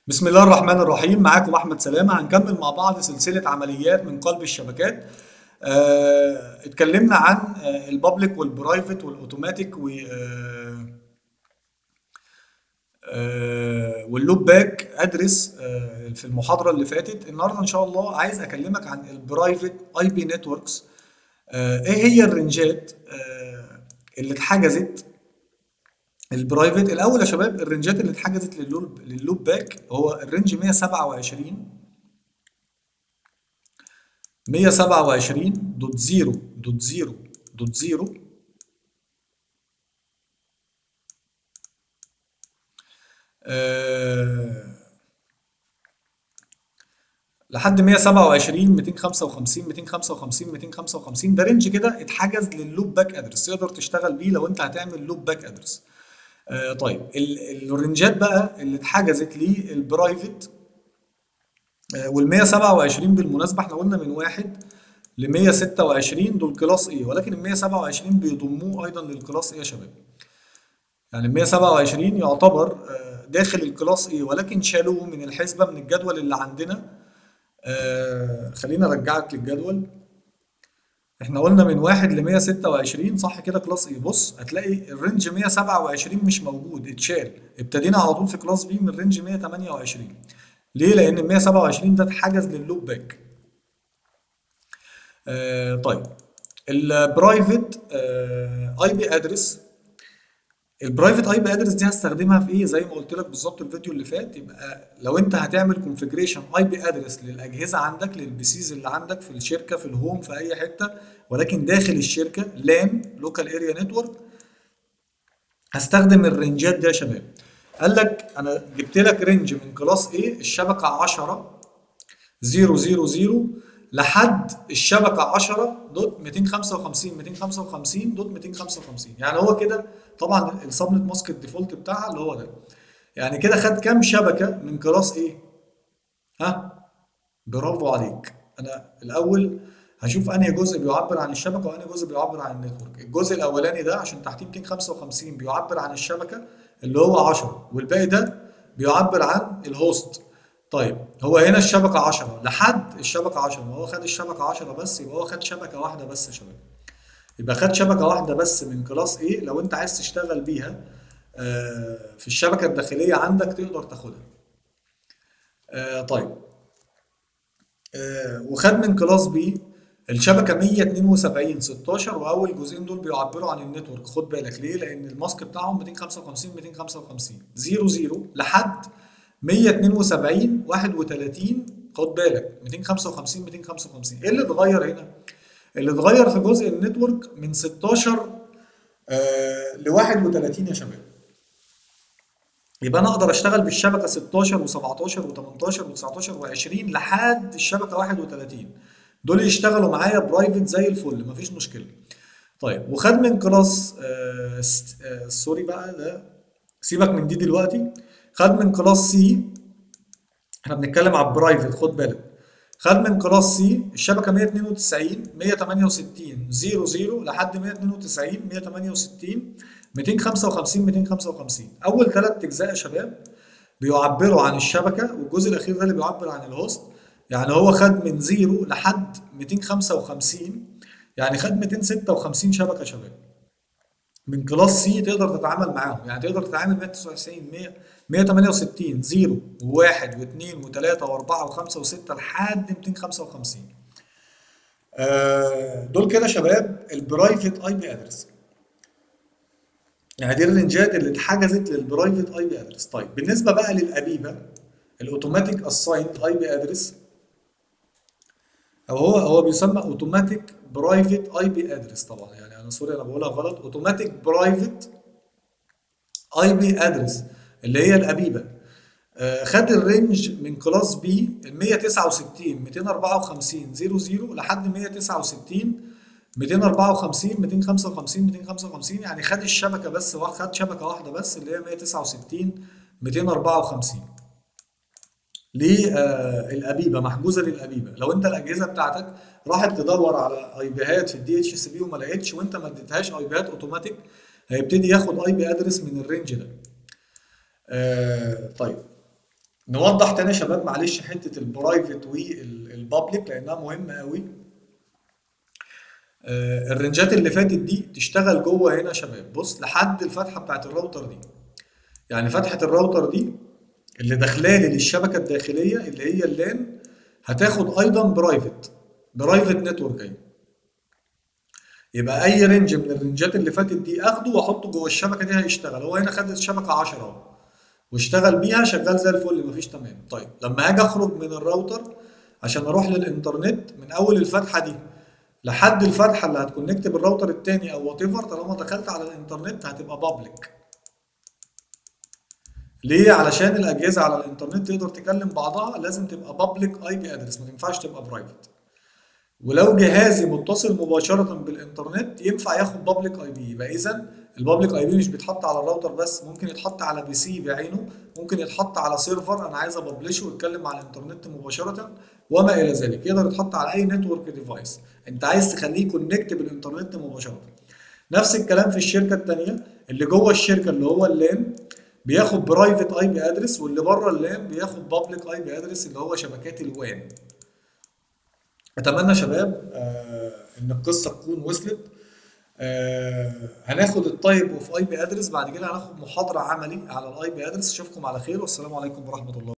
بسم الله الرحمن الرحيم معاكم احمد سلامه هنكمل مع بعض سلسله عمليات من قلب الشبكات آه، اتكلمنا عن آه، البابليك والبرايفت والاوتوماتيك و آه، آه، واللوب باك ادرس آه، في المحاضره اللي فاتت النهارده ان شاء الله عايز اكلمك عن البرايفت اي بي نتوركس ايه هي الرنجات آه، اللي اتحجزت البرايفت الاول يا شباب الرنجات اللي اتحجزت لللوب لللوب باك هو الرنج 127 127 دوت 0 دوت 0 دوت 0 آه لحد 127 255 255 255 ده رينج كده اتحجز لللوب باك ادرس تقدر تشتغل بيه لو انت هتعمل لوب باك ادرس آه طيب ال- الرنجات بقى اللي اتحجزت للبرايفت آه وال 127 بالمناسبه احنا قلنا من واحد ل 126 دول كلاس ايه ولكن ال 127 بيضموه ايضا للكلاس ايه يا شباب يعني ال 127 يعتبر آه، داخل الكلاس ايه ولكن شالوه من الحسبه من الجدول اللي عندنا آه خليني ارجعك للجدول احنا قلنا من واحد ل 126 صح كده كلاس ايه بص هتلاقي الرينج 127 مش موجود اتشال ابتدينا على طول في كلاس بي من رينج 128 ليه لان ال 127 ده اتحجز لللوب باك آه طيب البرايفت اي بي ادرس البرايفت اي بي ادرس دي هستخدمها في ايه زي ما قلت لك بالظبط الفيديو اللي فات يبقى لو انت هتعمل كونفيجريشن اي بي ادرس للاجهزه عندك للبيسيز اللي عندك في الشركه في الهوم في اي حته ولكن داخل الشركه لان لوكال اريا نتورك هستخدم الرنجات دي يا شباب قال لك انا جبت لك رينج من كلاس A الشبكه 10 0 0 0 لحد الشبكه 10 دوت 255 255 دوت 255 يعني هو كده طبعا السبنت ماسك الديفولت بتاعها اللي هو ده يعني كده خد كام شبكه من كلاس A ها برافو عليك انا الاول هشوف انهي جزء بيعبر عن الشبكه وانهي جزء بيعبر عن النتورك الجزء الاولاني ده عشان تحتيه 255 بيعبر عن الشبكه اللي هو 10 والباقي ده بيعبر عن الهوست طيب هو هنا الشبكه 10 لحد الشبكه 10 ما هو خد الشبكه 10 بس يبقى هو خد شبكه واحده بس يا شباب يبقى خد شبكه واحده بس من كلاس A لو انت عايز تشتغل بيها آه، في الشبكه الداخليه عندك تقدر تاخدها آه، طيب آه، وخد من كلاس بي الشبكه 172 16 واول جزئين دول بيعبروا عن النتورك خد بالك ليه لان الماسك بتاعهم 255 255 0 0 لحد 172 31 خد بالك 255 255 ايه اللي اتغير هنا اللي اتغير في جزء النتورك من 16 آه ل 31 يا شباب يبقى انا اقدر اشتغل بالشبكه 16 و17 و18 و19 و20 لحد الشبكه 31 دول يشتغلوا معايا برايفت زي الفل مفيش مشكله طيب وخد من كلاس آه س- آه سوري بقى ده سيبك من دي دلوقتي خد من كلاس سي احنا بنتكلم على البرايفت خد بالك خد من كلاس سي الشبكه 192 168 0 0 لحد 192 168 255 255 اول ثلاث اجزاء يا شباب بيعبروا عن الشبكه والجزء الاخير ده اللي بيعبر عن الهوست يعني هو خد من 0 لحد 255 يعني خد 256 شبكه يا شباب من كلاس سي تقدر تتعامل معاهم يعني تقدر تتعامل 199 100 168 0 و1 و2 و3 و4 و5 و6 لحد 255 آه، دول كده شباب البرايفت اي بي ادرس يعني دي الرنجات اللي اتحجزت للبرايفت اي بي ادرس طيب بالنسبه بقى للابيبه الاوتوماتيك اسايند اي بي ادرس او هو هو بيسمى اوتوماتيك برايفت اي بي ادرس طبعا يعني انا سوري انا بقولها غلط اوتوماتيك برايفت اي بي ادرس اللي هي الابيبه آه، خد الرينج من كلاس بي ال 169 254 00 لحد 169 254 255 255 يعني خد الشبكه بس وا- خد شبكه واحده بس اللي هي 169 254 للابيبه محجوزه للابيبه لو انت الاجهزه بتاعتك راحت تدور على اي بيهات في الدي اتش سي بي وما لقيتش وانت ما اديتهاش اي بيهات اوتوماتيك هيبتدي ياخد اي بي ادرس من الرينج ده آه طيب نوضح تاني يا شباب معلش حته البرايفت والبابليك لانها مهمه قوي آه، الرنجات اللي فاتت دي تشتغل جوه هنا يا شباب بص لحد الفتحه بتاعت الراوتر دي يعني فتحه الراوتر دي اللي داخلالي للشبكه الداخليه اللي هي اللان هتاخد ايضا برايفت برايفت نتورك اهي يبقى اي رينج من الرنجات اللي فاتت دي اخده واحطه جوه الشبكه دي هيشتغل هو هنا خد الشبكه 10 اهو واشتغل بيها شغال زي الفل مفيش تمام طيب لما هاجي اخرج من الراوتر عشان اروح للانترنت من اول الفتحه دي لحد الفتحه اللي هتكونكت بالراوتر التاني او وات ايفر طالما دخلت على الانترنت هتبقى بابليك ليه علشان الاجهزه على الانترنت تقدر تكلم بعضها لازم تبقى بابليك اي بي ادرس ما تنفعش تبقى برايفت ولو جهازي متصل مباشرة بالإنترنت ينفع ياخد بابليك اي بي يبقى إذا البابليك اي بي مش بيتحط على الراوتر بس ممكن يتحط على بي سي بعينه ممكن يتحط على سيرفر أنا عايز أبلشه ويتكلم على الإنترنت مباشرة وما إلى ذلك يقدر يتحط على أي نتورك ديفايس أنت عايز تخليه كونكت بالإنترنت مباشرة نفس الكلام في الشركة التانية اللي جوه الشركة اللي هو اللان بياخد برايفت اي بي ادرس واللي بره اللان بياخد بابليك اي بي ادرس اللي هو شبكات الوان اتمنى يا شباب آه ان القصه تكون وصلت آه هناخد التايب اوف اي بي ادرس بعد كده هناخد محاضره عملي على الاي بي ادرس اشوفكم على خير والسلام عليكم ورحمه الله